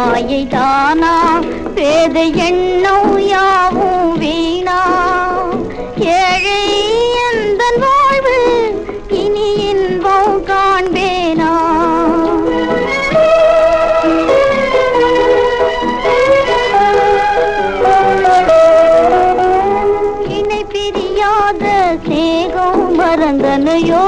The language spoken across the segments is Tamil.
மாயை தானா பேத எண்ணம் யாவும் வீணா ஏழை எந்த வாழ்வு இனி இன்பம் காண்பேனா இணை பிரியாத சேகம் மறந்தனையோ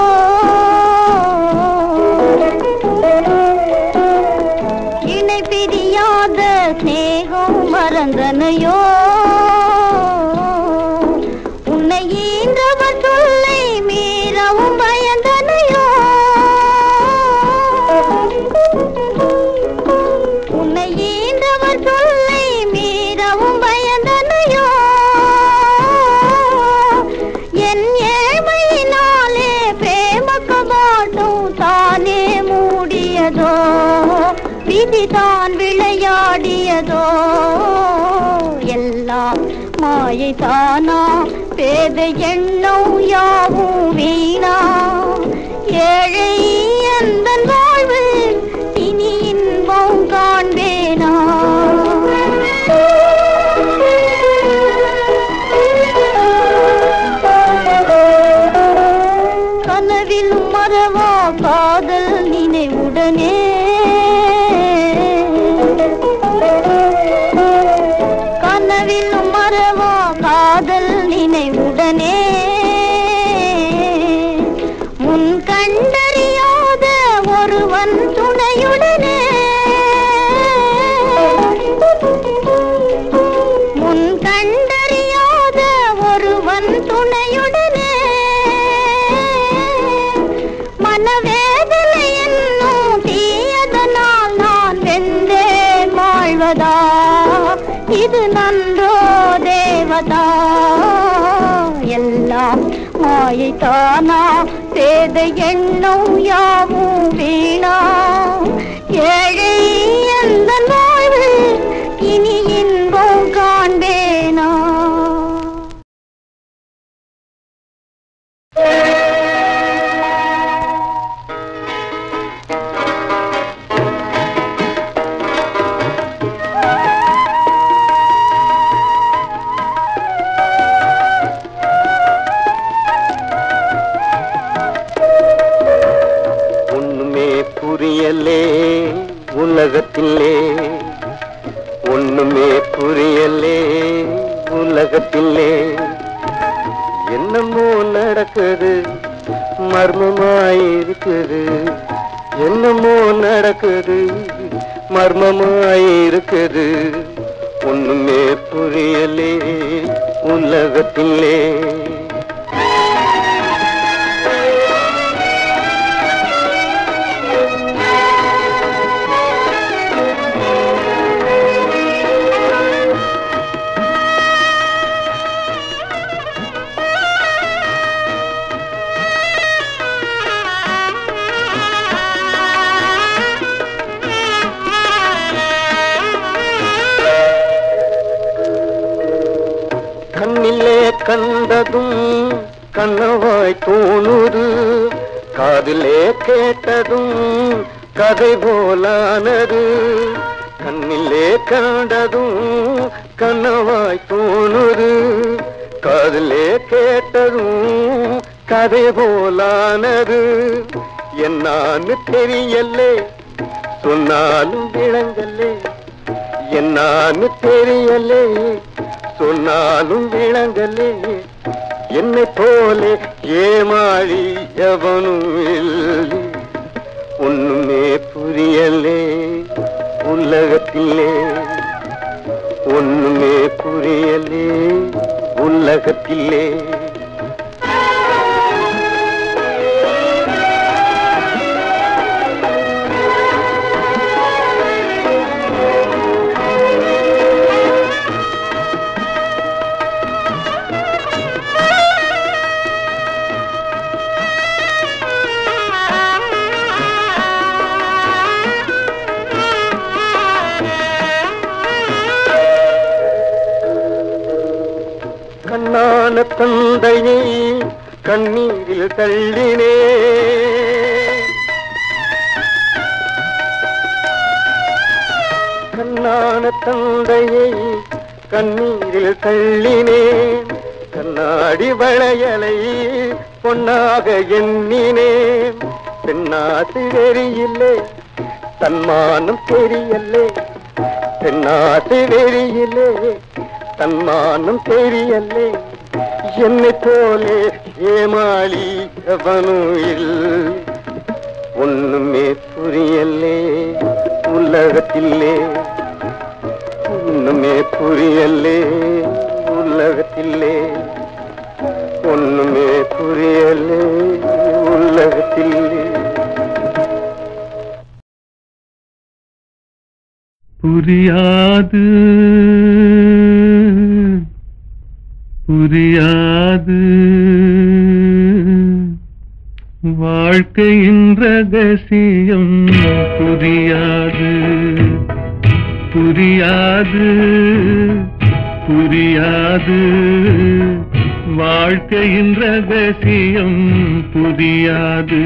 இணை பிரியாத சேகம் மறந்தனையோ உன்னை ஈன்றவர் சொல்லை மீறவும் பயந்தனையோ உன்னை ஈன்றவர் சொல்லை மீறவும் பயந்தனையோ என் ஏழ்மையினாலே பிரேமக்க பாட்டும் தானே மூடியதோ விதிதான் விளையாடியதோ எல்லாம் மாயை தானா பேத எண்ணம் யாவும் வீணா ஏழை எந்த வாழ்வு இனி இன்பம் காண்பேனா கனவிலும் மறவா காதல் நினைவுடனே கனவிலும் மறவா காதல் நினைவுடனே முன் கண்டறியாத ஒருவன் துணையுடனே முன் கண்டறியாத ஒருவன் துணையுடனே மனவேதனை என்னும் தீயதனால் நான் வெந்தேன் வாழ்வதா இது நன்றோ தேவதா எல்லாம் மாயை தானா பேத எண்ணம் யாவும் வீணா ஏழை எந்த வாழ்வு இனி இன்பம் காண்பேனா ஒண்ணுமே புரியலே உலகத்திலே ஒண்ணுமே புரியலே உலகத்திலே என்னமோ நடக்குது மர்மமாயிருக்குது என்னமோ நடக்குது மர்மமாயிருக்குது ஒண்ணுமே புரியலே உலகத்திலே கண்ணிலே கண்டதும் கண்ணவாய் தோணுது காதிலே கேட்டதும் கதை போலானது கண்ணிலே கண்டதும் கண்ணவாய் தோணுது காதிலே கேட்டதும் கதை போலானது என்னான்னு தெரியலே சொன்னாலும் விளங்கலே என்னான்னு தெரியலே சொன்னாலும் விளங்கலே என்னை போலே ஏமாளி எவனும் இல்லை ஒண்ணுமே புரியலே உலகத்திலே ஒண்ணுமே புரியலே உலகத்திலே கண்ணான தந்தையை கண்ணீரில் தள்ளினே கண்ணான தந்தையை கண்ணீரில் தள்ளினேன் கண்ணாடி வளையலை பொன்னாக எண்ணினேன் பெண்ணாசு வெறியில்லே தன்மானம் தெரியல்லே பெண்ணாசு வெறியிலே தன்மானம் தெரியல்லே என்னை போலே ஏமாளி எவனும் இல்லை ஒண்ணுமே புரியல்லே உலகத்திலே ஒண்ணுமே புரியல்லே உலகத்திலே ஒண்ணுமே புரியல்லே உலகத்திலே புரியாது புரியாது வாழ்க்கையின் ரகசியம் புரியாது புரியாது புரியாது வாழ்க்கையின் ரகசியம் புரியாது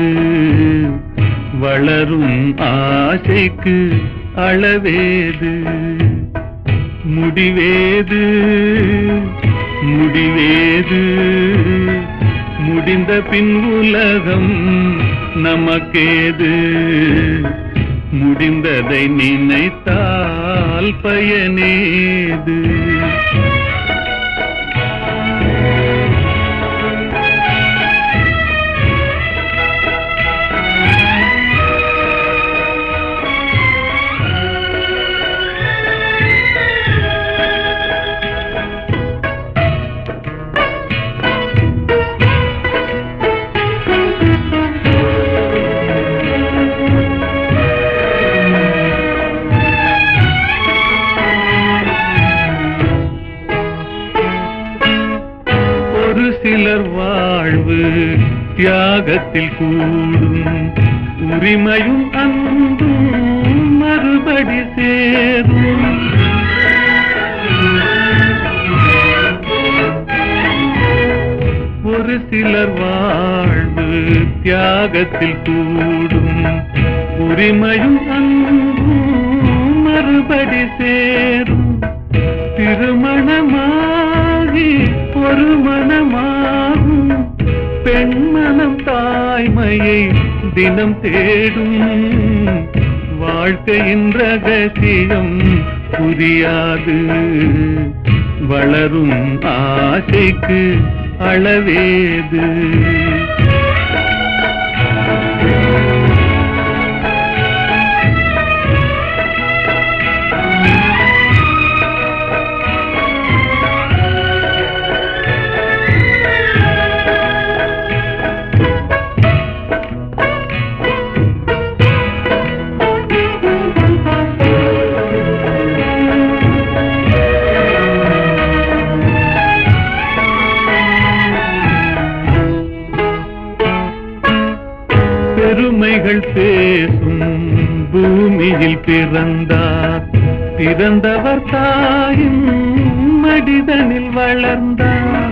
வளரும் ஆசைக்கு அளவேது முடிவேது முடிவேது முடிந்த பின் உலகம் நமக்கேது முடிந்ததை நினைத்தால் பயனேது ஒரு சிலர் வாழ்வு தியாகத்தில் கூடும் உரிமையும் அன்பும் மறுபடி சேரும் ஒரு சிலர் வாழ்வு தியாகத்தில் கூடும் உரிமையும் அன்பும் மறுபடி சேரும் திருமணமாகி ஒரு மனமாகும் பெண்மனம் தாய்மையை தினம் தேடும் வாழ்க்கையின் ரகசியம் புரியாது வளரும் ஆசைக்கு அளவேது பெருமைகள் பேசும் பூமியில் பிறந்தார் பிறந்தவர் தாயும் மனிதனில் வளர்ந்தார்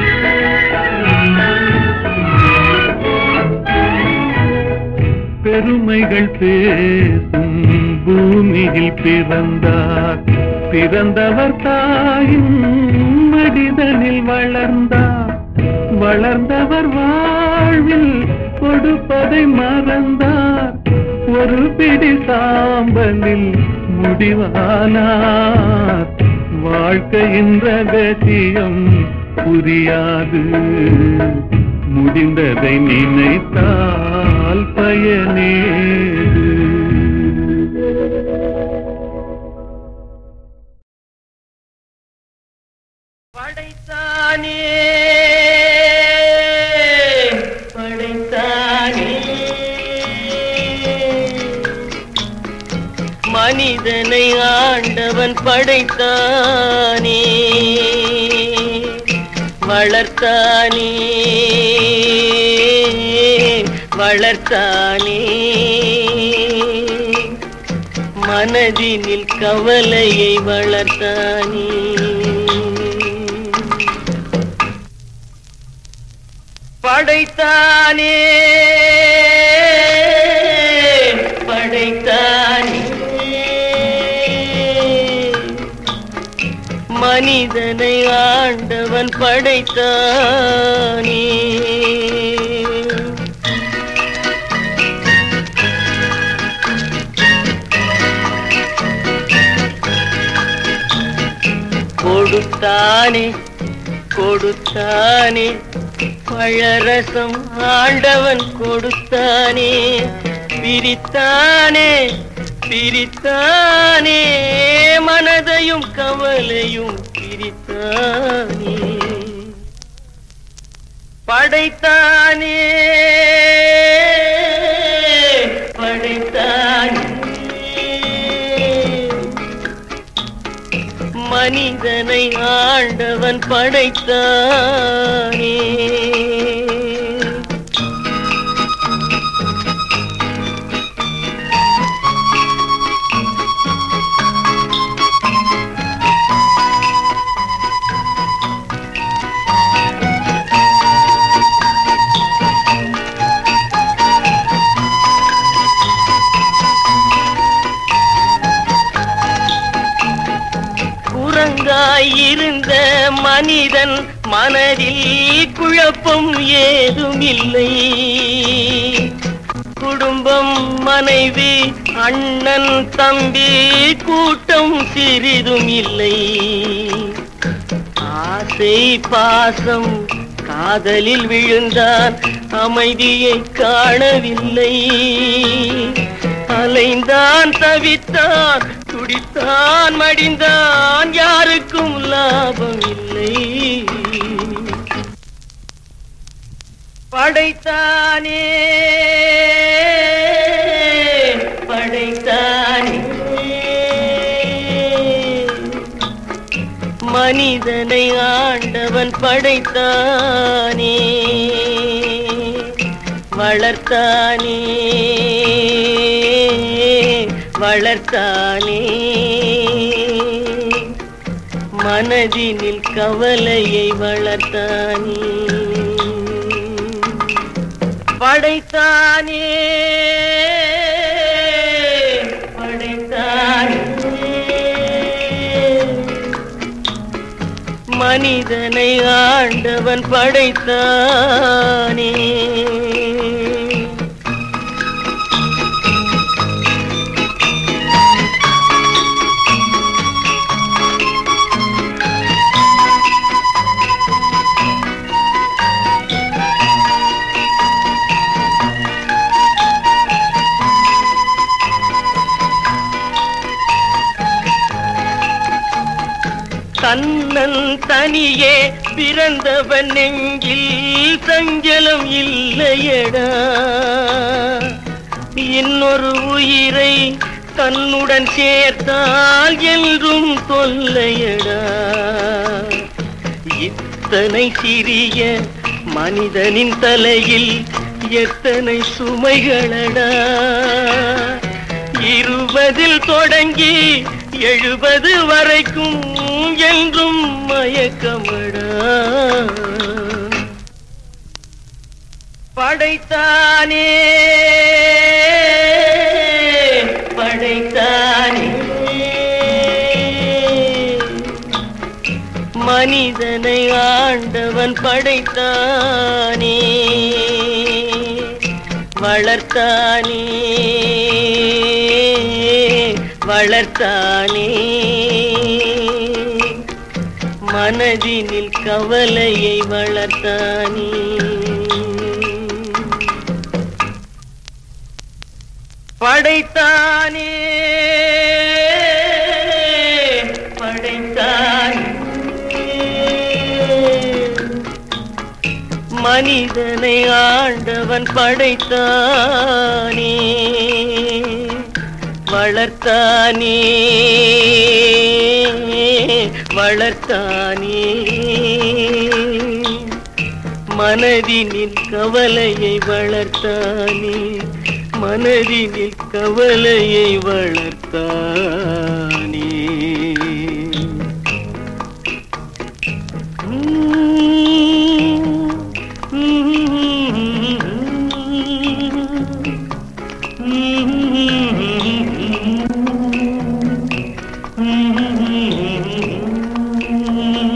பெருமைகள் பேசும் பூமியில் பிறந்தார் பிறந்தவர் தாயும் மனிதனில் வளர்ந்தார் வளர்ந்தவர் வாழ்வில் கொடுப்பதை மறந்தார் ஒரு பிடி சாம்பலில் முடிவானார் வாழ்க்கையின் ரகசியம் புரியாது முடிந்ததை நினைத்தால் பயனேது படைத்தானே படைத்தானே மனிதனை ஆண்டவன் படைத்தானே வளர்த்தானே வளர்த்தானே மனதினில் கவலையை வளர்த்தானே படைத்தானே படைத்தானே மனிதனை ஆண்டவன் படைத்தானே கொடுத்தானே கொடுத்தானே பழரசம் ஆண்டவன் கொடுத்தானே பிரித்தானே பிரித்தானே மனதையும் கவலையும் பிரித்தானே படைத்தானே படைத்தானே மனிதனை ஆண்டவன் படைத்தானே குரங்காய் இருந்த மனிதன் மனதில் குழப்பம் ஏதுமில்லை குடும்பம் மனைவி அண்ணன் தம்பி கூட்டம் சிறிதும் இல்லை ஆசை பாசம் காதலில் விழுந்தான் அமைதியை காணவில்லை அலைந்தான் தவித்தான் துடித்தான் மடிந்தான் யாருக்கும் லாபம் இல்லை படைத்தானே படைத்தானே மனிதனை ஆண்டவன் படைத்தானே வளர்த்தானே வளர்த்தானே மனதினில் கவலையை வளர்த்தானே படைத்தானே படைத்தானே மனிதனை ஆண்டவன் படைத்தானே தன்னன் தனியே பிறந்தவன் நெஞ்சில் சஞ்சலம் இல்லையடா இன்னொரு உயிரை தன்னுடன் சேர்த்தால் என்றும் தொல்லையடா இத்தனை சிறிய மனிதனின் தலையில் எத்தனை சுமைகளடா இருபதில் தொடங்கி எழுபது வரைக்கும் என்றும் மயக்கமடா படைத்தானே படைத்தானே மனிதனை ஆண்டவன் படைத்தானே வளர்த்தானே வளர்த்தானே மனதினில் கவலையை வளர்த்தானே படைத்தானே படைத்தானே மனிதனை ஆண்டவன் படைத்தானே வளர்த்தானே வளர்த்தானே மனதினில் கவலையை வளர்த்தானே மனதினில் கவலையை வளர்த்தானே Mm-hmm.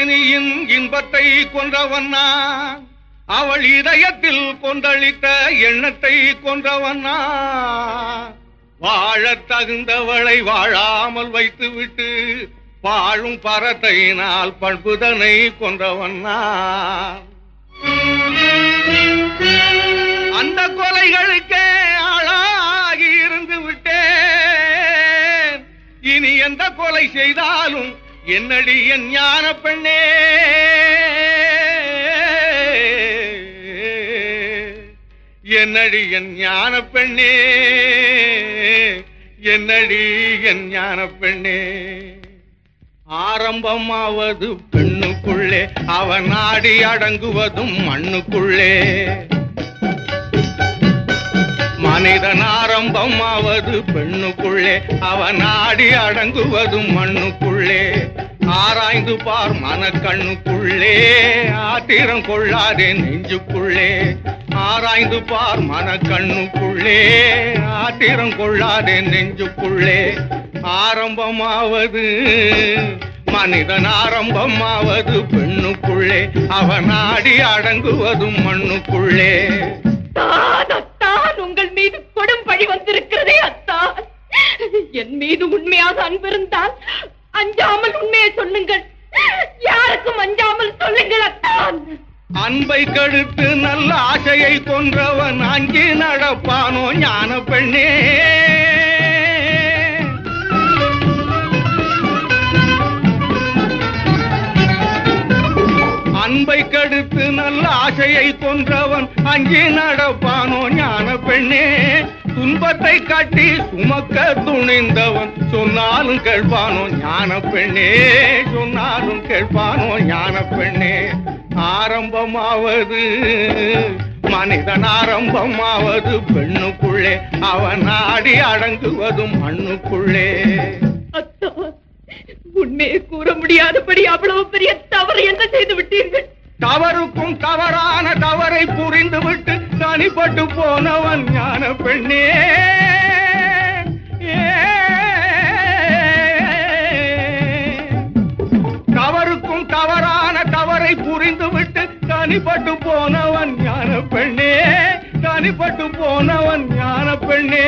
நந்தினியின் இன்பத்தை கொன்றவன் நான் அவள் இதயத்தில் கொந்தளித்த எண்ணத்தை கொன்றவன் நான் வாழத் தகுந்தவளை வாழாமல் வைத்துவிட்டு வாழும் பரத்தையினால் பண்புதனை கொன்றவன் நான் அந்த கொலைகளுக்கே ஆளாகி இருந்து விட்டேன் இனி எந்த கொலை செய்தாலும் என்னடி என் ஞான பெண்ணே என்னடி என் ஞான பெண்ணே என்னடி என் ஞான பெண்ணே ஆரம்பமாவது பெண்ணுக்குள்ளே அவன் நாடி அடங்குவதும் மண்ணுக்குள்ளே மனிதன் ஆரம்பமாவது பெண்ணுக்குள்ளே அவன் நாடி அடங்குவதும் மண்ணுக்குள்ளே ஆராய்ந்து பார் மனக்கண்ணுக்குள்ளே ஆத்திரம் கொள்ளாதே நெஞ்சுக்குள்ளே ஆராய்ந்து பார் மனக்கண்ணுக்குள்ளே ஆத்திரம் கொள்ளாதே நெஞ்சுக்குள்ளே ஆரம்பமாவது மனிதன் ஆரம்பமாவது பெண்ணுக்குள்ளே அவன் நாடி அடங்குவதும் மண்ணுக்குள்ளே அத்தான் அத்தான் உங்கள் மீது கொடும் பழி வந்திருக்கிறதே அத்தான் என் மீது உண்மையாக அன்பிருந்தால் அஞ்சாமல் உண்மையை சொல்லுங்கள் யாருக்கும் அஞ்சாமல் சொல்லுங்கள் அத்தான் அன்பை கடுத்து நல்ல ஆசையை கொன்றவன் அங்கே நடப்பானோ ஞான பெண்ணே அன்பை கடுத்து நல்ல ஆசையை கொன்றவன் அங்கே நடப்பானோ ஞான பெண்ணே துன்பத்தை காட்டி சுமக்க துணிந்தவன் சொன்னாலும் கேட்பானோ ஞான பெண்ணே சொன்னாலும் கேட்பானோ ஞான பெண்ணே ஆரம்பமாவது மனிதன் ஆரம்பமாவது பெண்ணுக்குள்ளே அவன் ஆடி அடங்குவதும் மண்ணுக்குள்ளே அத்தான் உண்மையை கூற முடியாதபடி அவ்வளவு பெரிய தவறு என்ன செய்து விட்டீர்கள் தவறுக்கும் தவறான தவறை புரிந்துவிட்டு தனிப்பட்டு போனவன் ஞான பெண்ணே தவறுக்கும் தவறான தவறை புரிந்துவிட்டு தனிப்பட்டு போனவன் ஞான பெண்ணே தனிப்பட்டு போனவன் ஞான பெண்ணே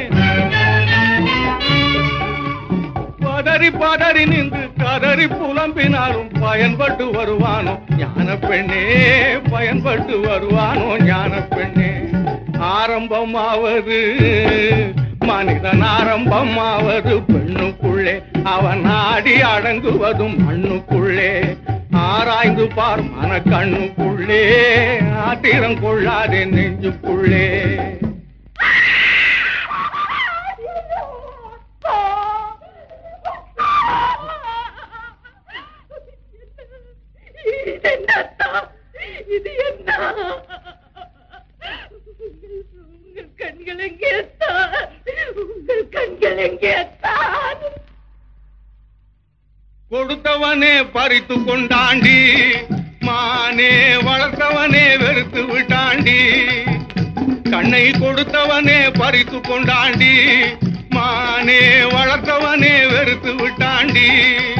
பதறி பதறி நின்று கதறி புலம்பினாலும் பயன்பட்டு வருவானோ ஞான பெண்ணே பயன்பட்டு வருவானோ ஞான பெண்ணே ஆரம்பமாவது மனிதன் ஆரம்பமாவது பெண்ணுக்குள்ளே அவன் ஆடி அடங்குவதும் மண்ணுக்குள்ளே ஆராய்ந்து பார் மன கண்ணுக்குள்ளே ஆத்திரம் கொள்ளாதே நெஞ்சுக்குள்ளே இது என்ன அத்தான்? இது என்ன உங்கள் கண்கள் எங்கே அத்தான்? உங்கள் கண்கள் எங்கே அத்தான்? கொடுத்தவனே பறித்து கொண்டாண்டி மானே வளர்த்தவனே வெறுத்து விட்டாண்டி கண்ணை கொடுத்தவனே பறித்து கொண்டாண்டி மானே வளர்த்தவனே வெறுத்து விட்டாண்டி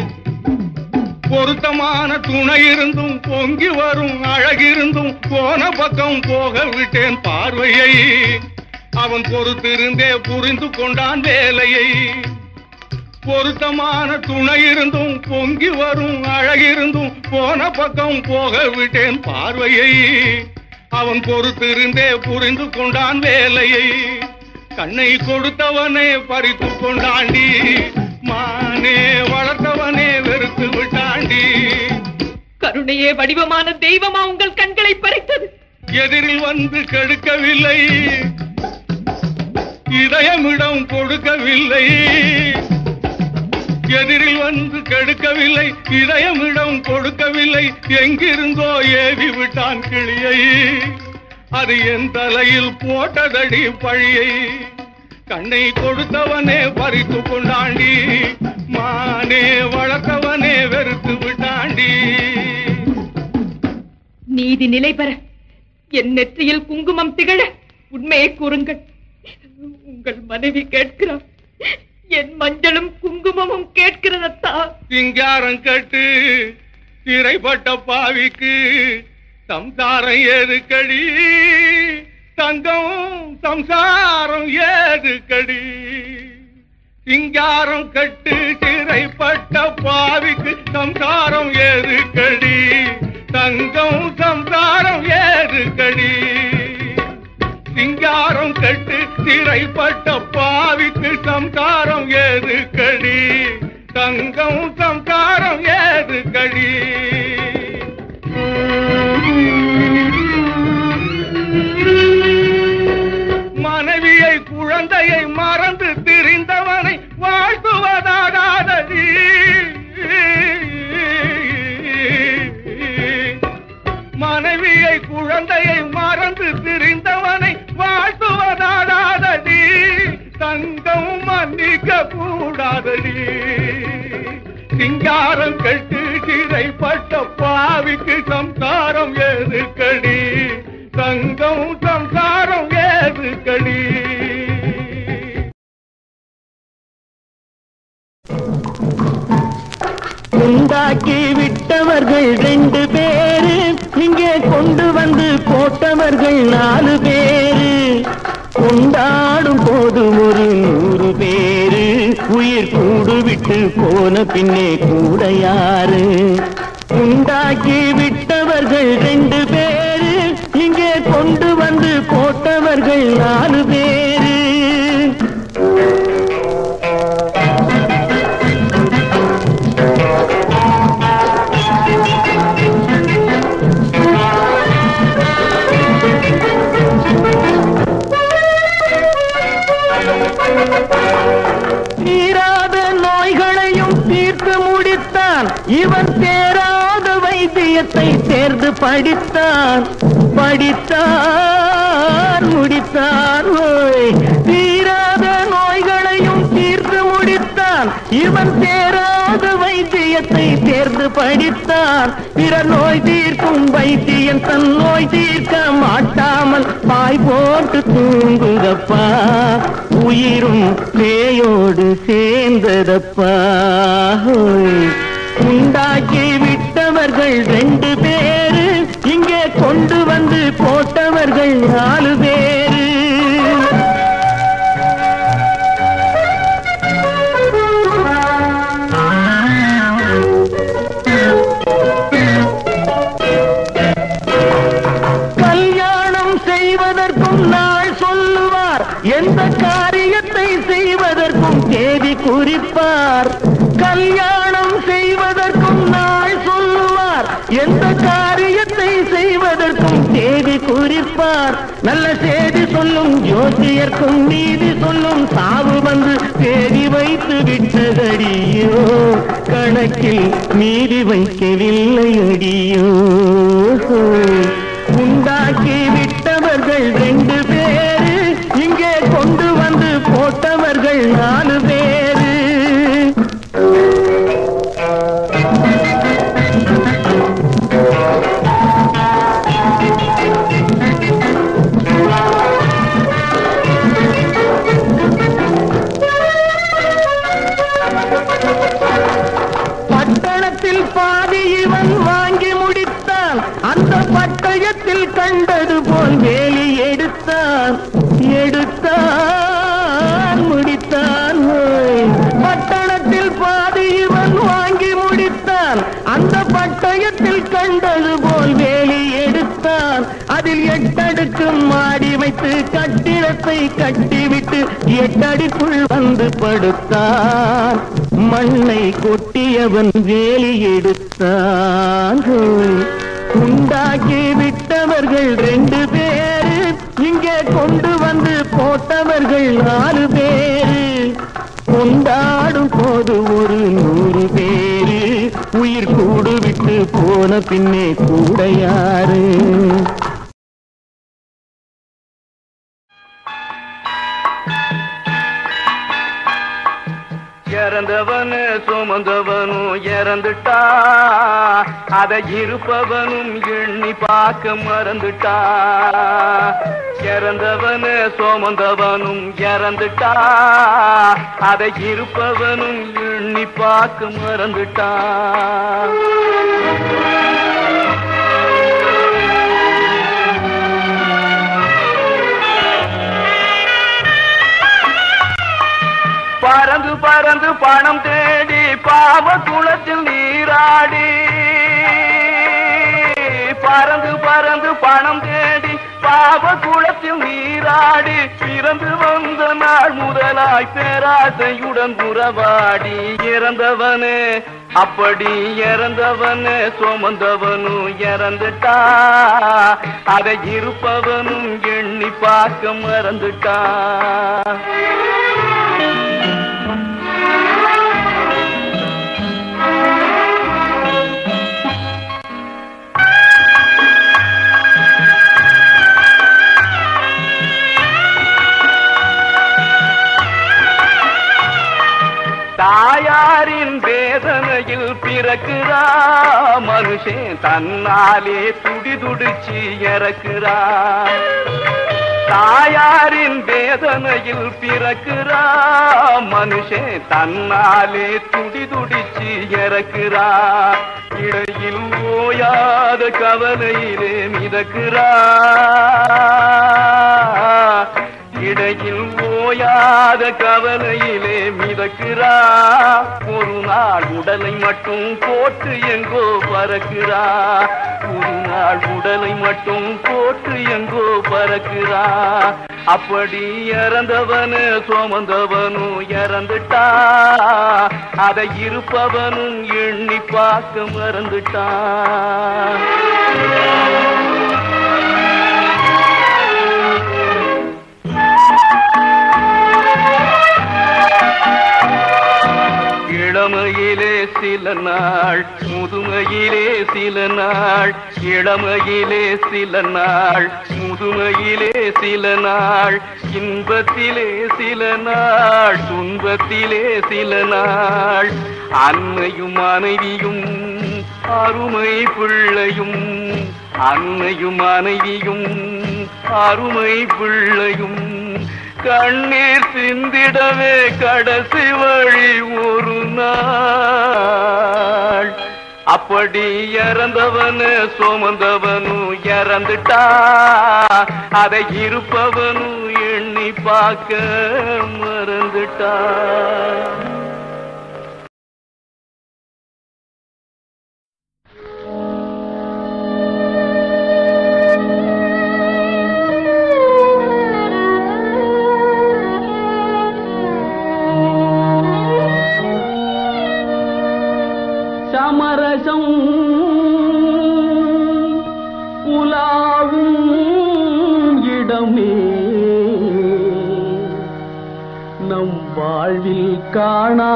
பொருத்தமான துணை இருந்தும் பொங்கி வரும் அழகிருந்தும் போன பக்கம் போக விட்டேன் பார்வையை அவன் பொறுத்திருந்தே புரிந்து கொண்டான் வேலையை பொருத்தமான துணை இருந்தும் பொங்கி வரும் அழகிருந்தும் போன பக்கம் போக விட்டேன் பார்வையை அவன் பொறுத்திருந்தே புரிந்து கொண்டான் வேலையை கண்ணை கொடுத்தவனே பறித்து கொண்டாண்டி மானே வளர்த்தவனே வெறுத்து விட்டாண்டி கருணையே வடிவமான தெய்வமா உங்கள் கண்களை பறித்தது எதிரில் வந்து கெடுக்கவில்லை இதயமிடம் கொடுக்கவில்லை எதிரில் வந்து கெடுக்கவில்லை இதயமிடம் கொடுக்கவில்லை எங்கிருந்தோ ஏவி விட்டான் கிளியை அது என் தலையில் போட்டதடி பழியை கண்ணை கொடுத்தவனே பறித்து கொண்டாண்டி மானே வளர்த்தவனே வெறுத்து விட்டாண்டி நீதி நிலை பெற என் நெற்றியில் குங்குமம் திகழ உண்மையை கூறுங்கள் உங்கள் மனைவி கேட்கிறார் என் மஞ்சளும் குங்குமமும் கேட்கிறதத்தா சிங்காரம் கட்டு சிறைப்பட்ட பாவிக்கு சம்சாரம் ஏதுக்கடி தங்கம் சம்சாரம் ஏதுக்கடி சிங்காரம் கட்டு சிறைப்பட்ட பாவிக்கு சம்சாரம் ஏதுக்கடி தங்கம் சம்சாரம் ஏதுக்கடி சிங்காரம் கட்டு சிறைப்பட்ட பாவிக்கு சம்சாரம் ஏதுக்கடி தங்கம் சம்சாரம் ஏதுக்கடி மனைவியை குழந்தையை மறந்து திரிந்தவனை வாழ்த்துவதாகாதடி மனைவியை குழந்தையை மறந்து திரிந்தவனை வாழ்த்துவதாகாதடி தங்கம் மன்னிக்க கூடாதடி சிங்காரம் கட்டு சிறைப்பட்ட பாவிக்கு சம்சாரம் ஏதுக்கடி தங்கம் சம்சாரம் ஏதுக்கடி உண்டாக்கி விட்டவர்கள் ரெண்டு பேரு இங்கே கொண்டு வந்து போட்டவர்கள் நாலு பேரு கொண்டாடும் போது ஒரு நூறு பேரு உயிர் கூடு விட்டு போன பின்னே கூட யாரு உண்டாக்கி விட்டவர்கள் ரெண்டு பேரு இங்கே கொண்டு வந்து போட்டவர்கள் நாலு பேரு தீராத நோய்களையும் தீர்த்து முடித்தான் இவன் தேராத வைத்தியத்தை தேர்ந்து படித்தான் படித்தான் முடித்தான் ஓய் தீராத நோய்களையும் தீர்த்து முடித்தான் இவன் தேராத வைத்தியத்தை தேர்ந்து படித்தான் பிற நோய் தீர்க்கும் வைத்தியன் தன் நோய் தீர்க்க மாட்டாமல் பாய் போட்டு தூங்குதப்பா உயிரும் பேயோடு சேர்ந்ததப்பா ஹோய். உண்டாக்கி விட்டவர்கள் ரெண்டு பேரு இங்கே கொண்டு வந்து போட்டவர்கள் நாலு பேரு கல்யாணம் செய்வதற்கும் நாள் சொல்லுவார் எந்த காரியத்தை செய்வதற்கும் தேதி குறிப்பார் கல்யாணம் செய்வதற்கும் நாள் சொல்லுவார் எந்த காரியத்தை செய்வதற்கும் தேதி குறிப்பார் நல்ல செய்தி சொல்லும் ஜோசியர்க்கும் நீதி சொல்லும் சாவு வந்து தேதி வைத்து விட்டதடியோ கணக்கில் நீதி வைக்கவில்லை அடியோ உண்டாக்கி விட்டவர்கள் ரெண்டு பேரு இங்கே கொண்டு வந்து போட்டவர்கள் நாலு பேரு பட்டணத்தில் பாதி இவன் வாங்கி முடித்தான் அந்த பட்டயத்தில் கண்டது போல் வேலி எடுத்தான் எடுத்தான் முடித்தான் ஓய். பட்டணத்தில் பாதி இவன் வாங்கி முடித்தான் அந்த பட்டயத்தில் கண்டது போல் வேலி எடுத்தான் அதில் எட்டடுக்கு மாடி வைத்து கட்டிடத்தை கட்டிவிட்டு எட்டடிக்குள் வந்து படுத்தான் மண்ணை கொட்டியவன் வேலி எடுத்தான் உண்டாக்கி விட்டவர்கள் ரெண்டு பேரு இங்கே கொண்டு வந்து போட்டவர்கள் நாலு பேரு கொண்டாடும் போது ஒரு நூறு பேரு உயிர் கூடு விட்டு போன பின்னே கூட யாரு இறந்தவனு சுமந்தவனும் இறந்துட்டா அதை இருப்பவனும் எண்ணி பார்க்க மறந்துட்டா இறந்தவனு சுமந்தவனும் இறந்துட்டா அதை இருப்பவனும் எண்ணி பார்க்க மறந்துட்டா பறந்து பறந்து பணம் தேடி பாவ குளத்தில் நீராடி பறந்து பறந்து பணம் தேடி பாவ குளத்தில் நீராடி பிறந்து வந்த நாள் முதலாய் பேராசையுடன் உறவாடி இறந்தவனே அப்படி இறந்தவனே சுமந்தவனும் இறந்துட்டா அதை இருப்பவனும் எண்ணி பார்க்க மறந்துட்டா தாயாரின் வேதனையில் பிறக்கிறா மனுஷன் தன்னாலே துடி துடிச்சு இறக்குறா தாயாரின் வேதனையில் பிறக்கிறா மனுஷன் தன்னாலே துடி துடிச்சு இறக்குறா இடையில் ஓயாத கவலையிலே மிதக்கிறா இடையில் ஓயாத கவலையிலே மிதக்கிறா ஒரு நாள் உடலை மட்டும் போட்டு எங்கோ பறக்கிறா ஒரு நாள் உடலை மட்டும் போட்டு எங்கோ பறக்கிறா அப்படி இறந்தவனு சுமந்தவனும் இறந்துட்டா அதை இருப்பவனும் எண்ணி பார்க்க மறந்துட்டான் இளமையிலே சில நாள் முதுமையிலே சில நாள் இளமையிலே சில நாள் முதுமையிலே சில நாள் இன்பத்திலே சில நாள் துன்பத்திலே சில நாள் அன்னையும் மனைவியும் அருமை பிள்ளையும் அன்னையும் மனைவியும் அருமை பிள்ளையும் கண்ணீர் சிந்திடவே கடைசி வழி ஒரு நாள் அப்படி இறந்தவனு சுமந்தவனும் இறந்துட்டா அதை இருப்பவனும் எண்ணி பார்க்க மறந்துட்டா சமரசம் உலாவும் இடமே நம் வாழ்வில் காணா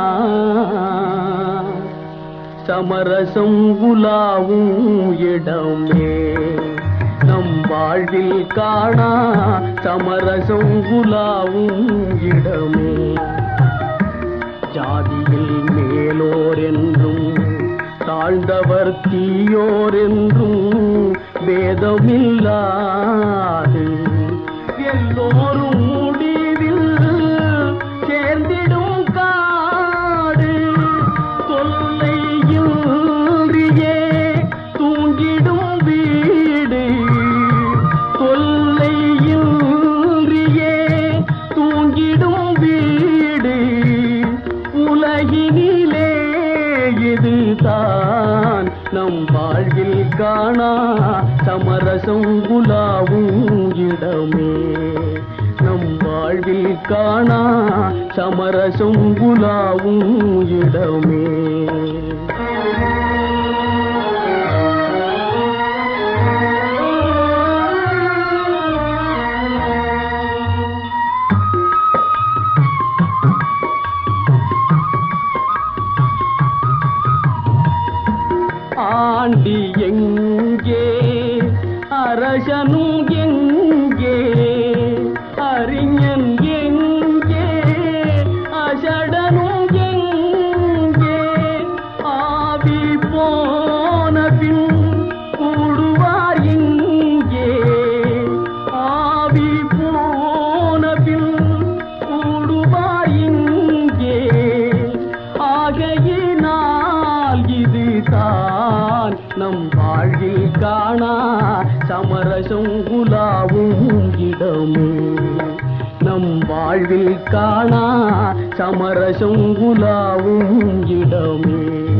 சமரசம் உலாவும் இடமே நம் வாழ்வில் காணா சமரசம் உலாவும் இடமே ஜாதியில் மேலோர் என்றும் தாழ்ந்தவர் தீயோர் என்றும் வேதமில்லாது எல்லோரும் முடிவில் சேர்ந்திடும் காடு தொல்லையின்றியே தூங்கிடும் வீடு தொல்லையின்றியே தூங்கிடும் வீடு உலகினிலே இதுதான் நம் வாழ்வில் காணா சமரசம் உலாவும் இடமே நம் வாழ்வில் காணா சமரசம் உலாவும் இடமே ஆண்டி எங்கே அரசனும் எங்கே அறிஞன் எங்கே அசடனும் எங்கே ஆவி வாழ்வில் காணா சமரசம் உலாவும் இடமே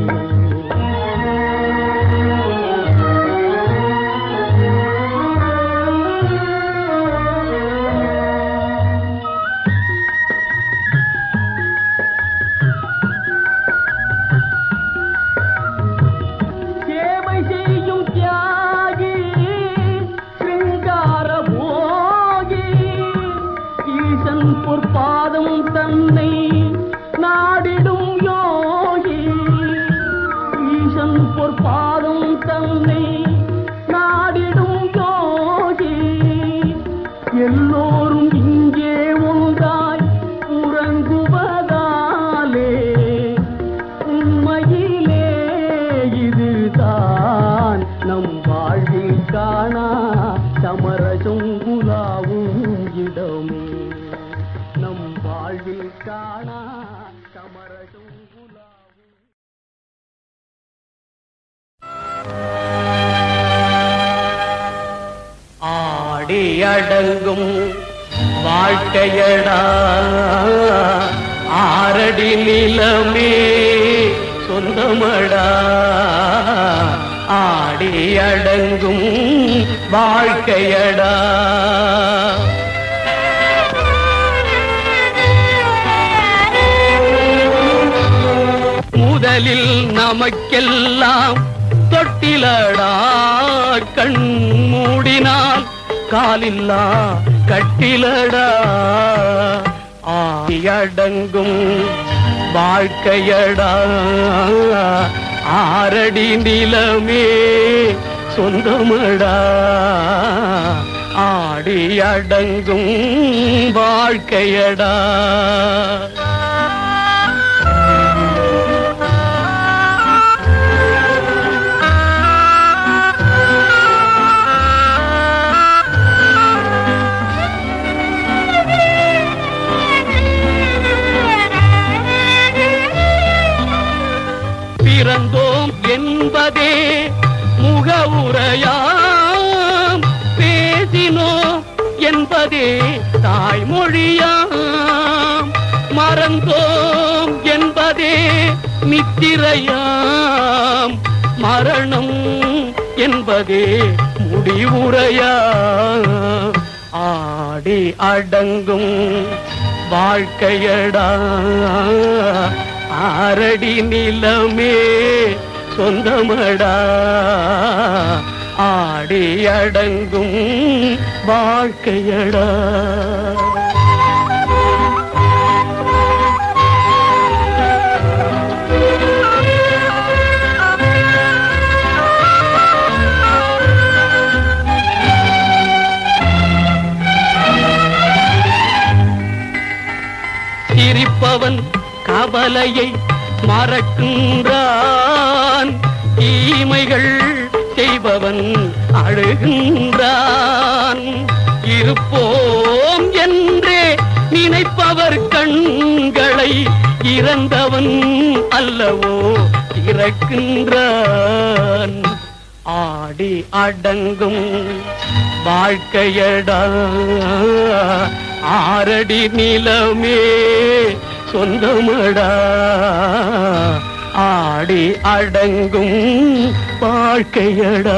சேவை செய்யும் தியாகி சிங்கார போகி ஈசன் பொற்பாதம் தன்னை நாடிடும் யோகி ஈசன் பொற்பாதம் தன்னை நாடிடும் யோகி எல்லோரும் இங்கே ஒன்றாய் உறங்குவதாலே உண்மையிலே இதுதான் நம் வாழ்வில் காணா சமரசம் உலாவும் இடமே நம் வாழ்வில் காணா சமரசம் உலாவும் ஆடி அடங்கும் வாழ்க்கையடா ஆரடி நிலமே சொந்தமடா ஆடி அடங்கும் வாழ்க்கையடா முதலில் நமக்கெல்லாம் தொட்டிலடா கண் மூடினால் காலில்லா கட்டிலடா ஆயடங்கும் வாழ்க்கையடா ஆரடி நிலமே சொந்தமடா ஆடி அடங்கும் வாழ்க்கையடா பிறந்தோம் என்பதே முகவுரையாம் பேசினோம் என்பதே தாய்மொழியாம் மறந்தோம் என்பதே நித்திரையாம் மரணம் என்பதே முடிவுரையாம் ஆடி அடங்கும் வாழ்க்கையடா ஆரடி நிலமே சொந்தமடா ஆடி அடங்கும் வாழ்க்கையடா சிரிப்பவன் கவலையை மறக்கின்றான் தீமைகள் செய்பவன் அழுகின்றான் இருப்போம் என்றே நினைப்பவர் கண்களை இறந்தவன் அல்லவோ இறக்கின்றான் ஆடி அடங்கும் வாழ்க்கையடா ஆரடி நிலமே சொந்தமடா ஆடி அடங்கும் வாழ்க்கையடா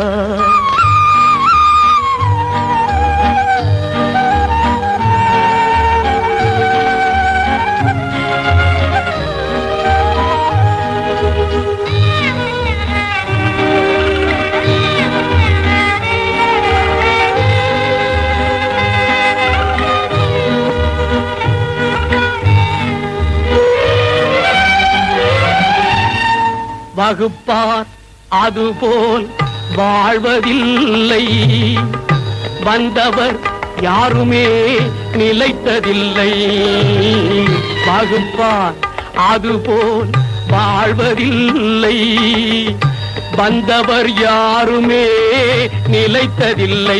வகுப்பார் அதுபோல் வாழ்வதில்லை வந்தவர் யாருமே நிலைத்ததில்லை வகுப்பார் அதுபோல் வாழ்வதில்லை வந்தவர் யாருமே நிலைத்ததில்லை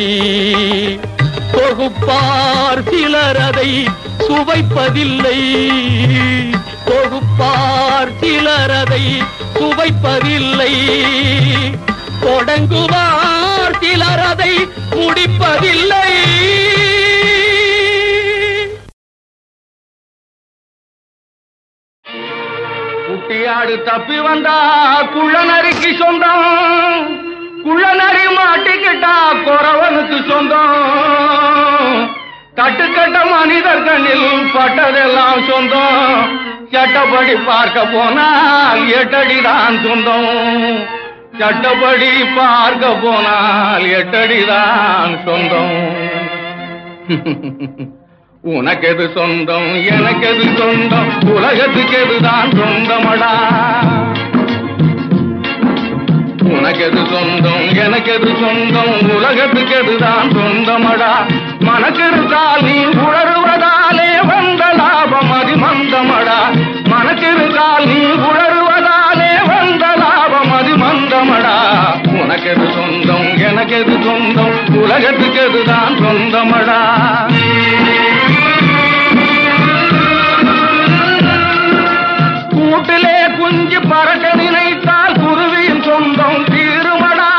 தொகுப்பார் சிலர் அதை சுவைப்பதில்லை தொகுப்பார் சிலர் அதை சுவைப்பதில்லை தொடங்குவார் சிலர் அதை முடிப்பதில்லை குட்டியாடு தப்பி வந்தா குள்ளநரிக்கு சொந்தம் குள்ளநரி மாட்டிக்கிட்டா குறவனுக்கு சொந்தம் கட்டுக்கட்ட மனிதர் கண்ணில் பட்டதெல்லாம் சொந்தம் சட்டப்படி பார்க்க போனால் எட்டடிதான் சொந்தம் சட்டப்படி பார்க்க போனால் எட்டடிதான் சொந்தம் உனக்கெது சொந்தம் எனக்கெது சொந்தம் உலகத்துக்கு எதுதான் சொந்தமடா உனக்கெது சொந்தம் எனக்கெது சொந்தம் உலகத்துக்கு எதுதான் சொந்தமடா மனக்கிருந்தால் நீ உணருவதாலே வந்த லாபம் அதி மந்தமடா மனக்கிருந்தால் நீ உணருவதாலே வந்த லாபம் அதி மந்தமடா உனக்கெது சொந்தம் எனக்கெது சொந்தம் உலகத்துக்கு எதுதான் சொந்தமடா கூட்டிலே குஞ்சு பறக்க நினைத்தால் குருவியின் சொந்தம் தீருமடா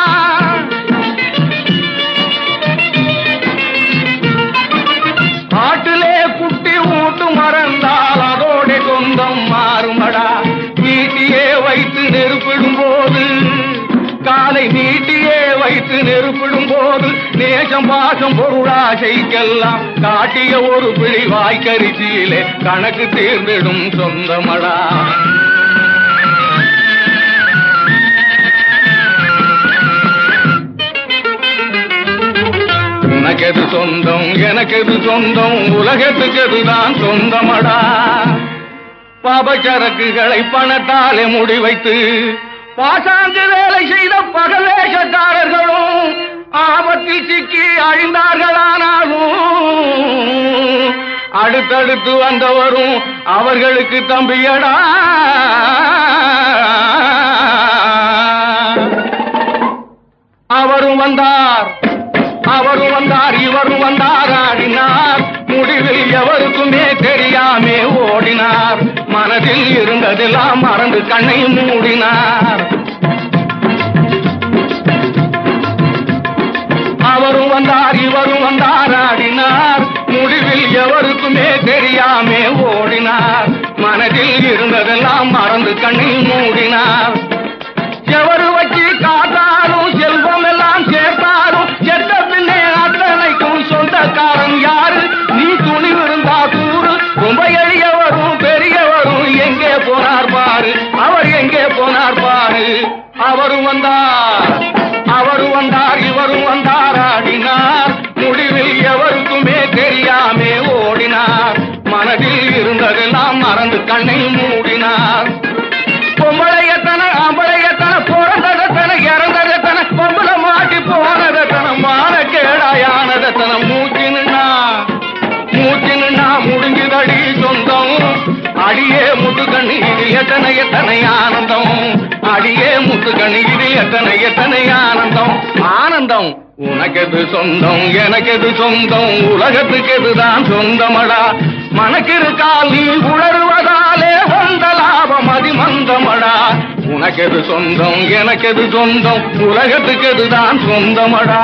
காட்டிலே குட்டி ஊட்டு மறந்தால் அதோட சொந்தம் மாறுமடா வீட்டியே வைத்து நெருப்பிடும் போது காலை நீட்டியே வைத்து நெருப்பிடும் போது நேசம் பாசம் பொருளாசைக்கெல்லாம் காட்டிய ஒரு பிழி வாய்க்கரிசியிலே கணக்கு தீர்ந்திடும் சொந்தமடா உனக்கெது சொந்தம் எனக்கெது சொந்தம் உலகத்துக்கு எதுதான் சொந்தமடா பாபச்சரக்குகளை பணத்தாலே முடிவைத்து பாசாங்கு வேலை செய்த பகவேஷக்காரர்களும் ஆபத்தில் சிக்கி அழிந்தார்களானாலும் அடுத்தடுத்து வந்தவரும் அவர்களுக்கு தம்பியடா அவரும் வந்தார் அவரும் வந்தார் இவரும் வந்தார் ஆடினார் முடிவில் எவருக்குமே தெரியாமே ஓடினார் மனதில் இருந்ததெல்லாம் மறந்து கண்ணை மூடினார் அவரும் வந்தார் இவரும் வந்தார் ஆடினார் முடிவில் எவருக்குமே தெரியாமே ஓடினார் மனதில் இருந்ததெல்லாம் மறந்து கண்ணை மூடினார் எவரு வச்சு காத்தாலும் செல்வம் எல்லாம் சேர்த்தாலும் செத்த பின்னே அத்தனைக்கும் சொந்தக்காரன் யாரு நீ துணிவு இருந்தா கூறு ரொம்ப எளியவரும் பெரியவரும் எங்கே போனார் பாரு அவர் எங்கே போனார் பாரு அவரும் வந்தார் அவரும் வந்தார் இவரும் வந்தார் ஆடினார் முடிவில் எவருக்குமே தெரியாமே ஓடினார் மனதில் இருந்ததெல்லாம் மறந்து கண்ணை மூடினார் பொம்பளையத்தன ஆம்பளையத்தன பிறந்ததத்தன இறந்ததத்தன பொம்பளை மாட்டி போனதத்தன மான கேடாயானதத்தன மூச்சினுண்ணா மூச்சினுண்ணா முடிஞ்சுதடி சொந்தம் அடியே முத்துக்கண்ணி இது எத்தனை எத்தனை ஆனந்தம் அடியே முத்துக்கண்ணி இது எத்தனை எத்தனை ஆனந்தம் ஆனந்தம் உனக்கெது சொந்தம் எனக்கெது சொந்தம் உலகத்துக்கு எதுதான் சொந்தமடா மனக்கிருக்கால் நீ உணர்வதாலே வந்த லாபம் அதிமந்தமடா உனக்கெது சொந்தம் எனக்கெது சொந்தம் உலகத்துக்கு எதுதான் சொந்தமடா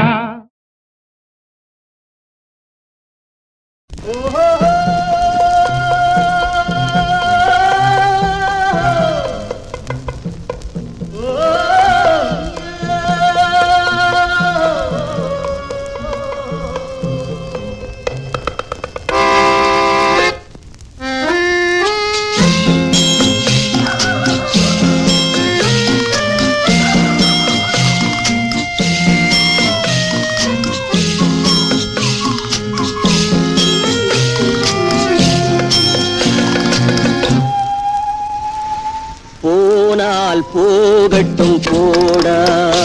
போனால் போகட்டும் போடா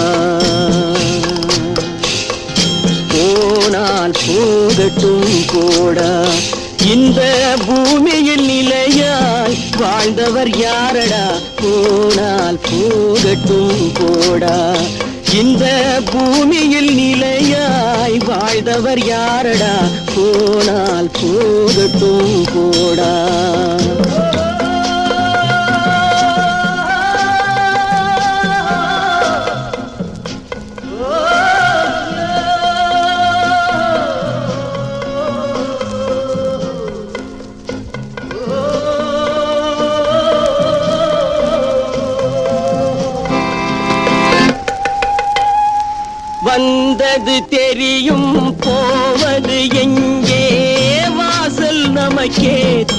போனால் போகட்டும் போடா இந்த பூமியில் நிலையாய் வாழ்ந்தவர் யாரடா போனால் போகட்டும் போடா இந்த பூமியில் நிலையாய் வாழ்ந்தவர் யாரடா போனால் போகட்டும் போடா வருவது தெரியும் போவது எங்கே வாசல் நமக்கே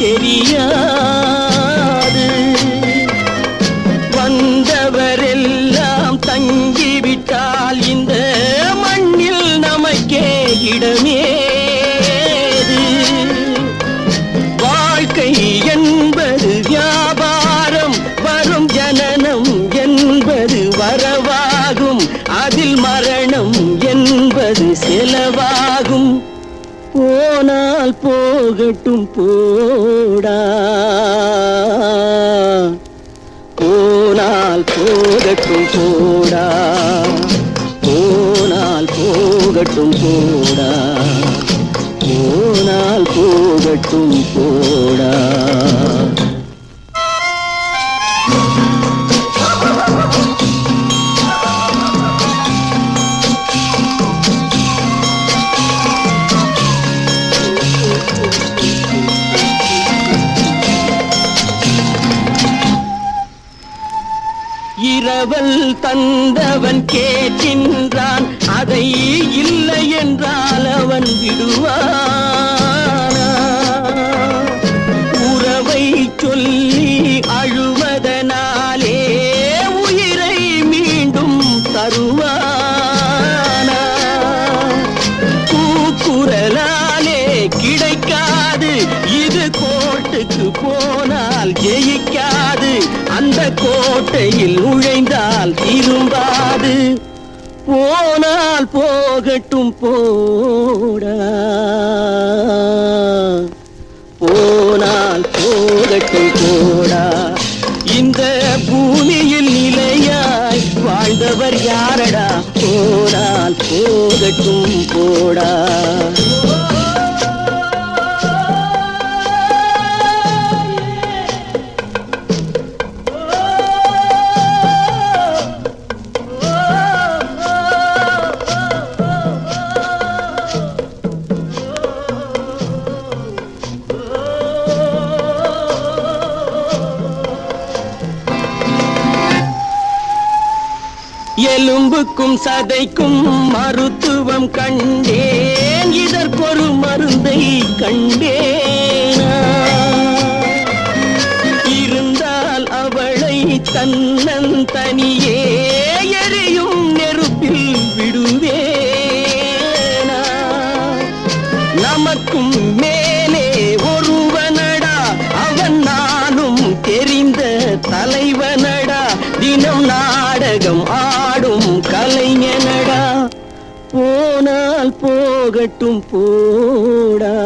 தெரியாது வந்தவரெல்லாம் தங்கிவிட்டால் இந்த மண்ணில் நமக்கே இடமேது வாழ்க்கை என்பது வியாபாரம் வரும் ஜனனம் என்பது வரவாகும் அதில் மரணம் என்பது செலவாகும் போனால் போகட்டும் போடா போனால் போகட்டும் போடா போனால் போகட்டும் போடா போனால் போகட்டும் போடா இரவல் தந்தவன் கேட்கின்றான் அதை இல்லை என்றால் அவன் விடுவானா உறவை சொல்லி அழுவதனாலே உயிரை மீண்டும் தருவானா கூக்குரலாலே கிடைக்காது இது கோட்டுக்கு போனால் ஜெயிக்காது அந்த கோட்டையில் நுழைந்தால் திரும்பாது போனால் போகட்டும் போடா போனால் போகட்டும் போடா இந்த பூமியில் நிலையாய் வாழ்ந்தவர் யாரடா போனால் போகட்டும் போடா எலும்புக்கும் சதைக்கும் மருத்துவம் கண்டேன் இதற்கொரு மருந்தை கண்டேனா இருந்தால் அவளை தன்னன் தனியே எரியும் நெருப்பில் விடுவேனா நமக்கும் மேலே ஒருவனடா அவன் நானும் தெரிந்த தலைவனடா தினம் நாடகம் ஆடும் கலைஞனடா போனால் போகட்டும் போடா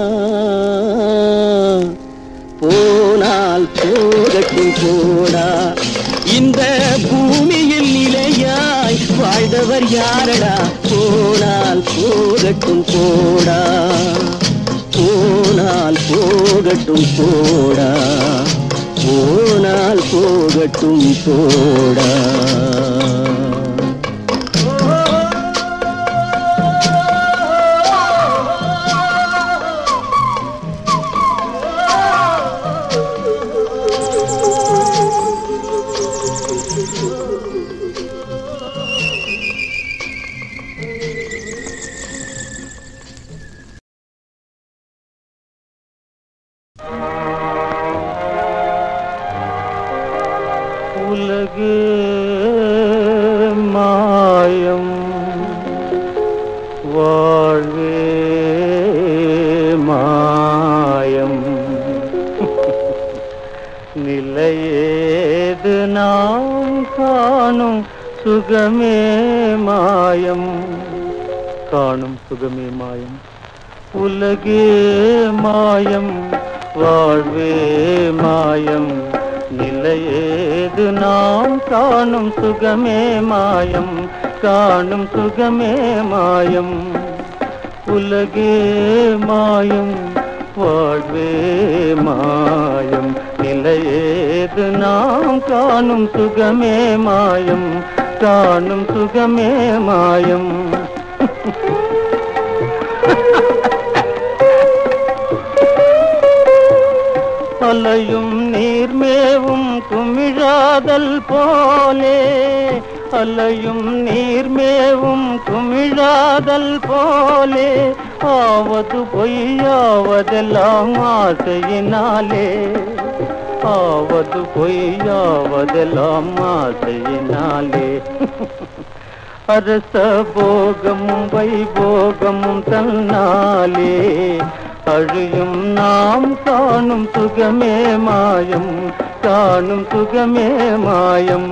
போனால் போகட்டும் போடா இந்த பூமியில் நிலையாய் வாழ்ந்தவர் யாரடா போனால் போகட்டும் போடா போனால் போகட்டும் போடா போனால் போகட்டும் போடா உலகு மாயம் வாழ்வே மாயம் நிலையேது நாம் காணும் சுகமே மாயம் காணும் சுகமே மாயம் உலகே மாயம் வாழ்வே மாயம் நிலையேது நாம் காணும் சுகமே மாயம் காணும் சுகமே மாயம் உலகே மாயம் வாழ்வே மாயம் நிலையேது நாம் காணும் சுகமே மாயம் காணும் சுகமே மாயம் அலையும் நீர்மேவும் குமிழாதல் போலே அலையும் நீர்மேவும் குமிழாதல் போலே ஆவது பொய்யாவதெல்லாம் ஆசையினாலே ஆவது பொய்யாவதெல்லாம் ஆசையினாலே அரச போகமும் வைபோகமும் தன்னாலே அழியும் நாம் காணும் சுகமே மாயம் காணும் சுகமே மாயம்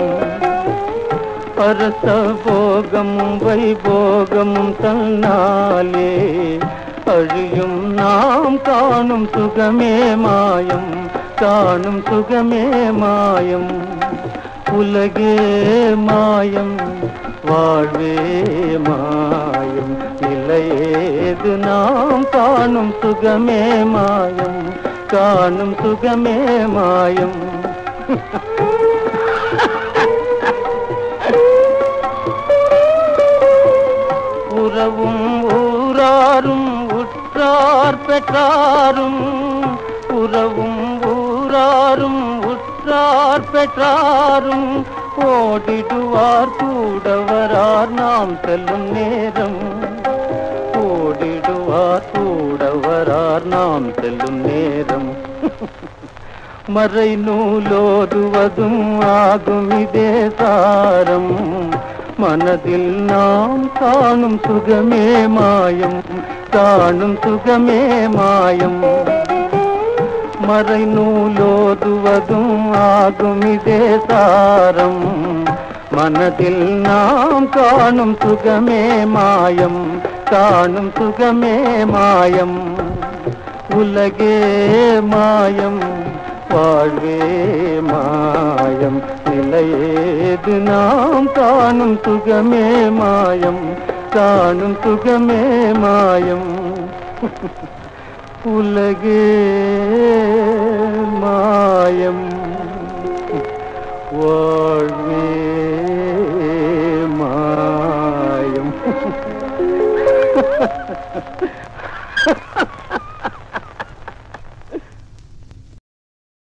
அரச போகமும் வைபோகமும் தன்னாலே அழியும் நாம் காணும் சுகமே மாயம் காணும் சுகமே மாயம் உலகே மாயம் வாழ்வே மாயம் நிலையேது நாம் காணும் சுகமே மாயம் காணும் சுகமே மாயம் உறவும் ஊராரும் உற்றார் பெற்றாரும் உறவும் ஊராரும் உற்றார் பெற்றாரும் ஓடிடுவார் கூடவரார் நாம் செல்லும் நேரம் ஓடிடுவார் கூடவரார் நாம் செல்லும் நேரம் மறை நூலோதுவதும் ஆகும் இதே சாரம் மனதில் நாம் காணும் சுகமே மாயம் காணும் சுகமே மாயம் மறை நூலோதுவதும் ஆகும் இதே சாரம் மனதில் நாம் காணும் சுகமே மாயம் காணும் சுகமே மாயம் உலகே மாயம் வாழ்வே மாயம் நிலையேது நாம் காணும் சுகமே மாயம் காணும் சுகமே மாயம் உலகே மாயம் வாழ்வே மாயம்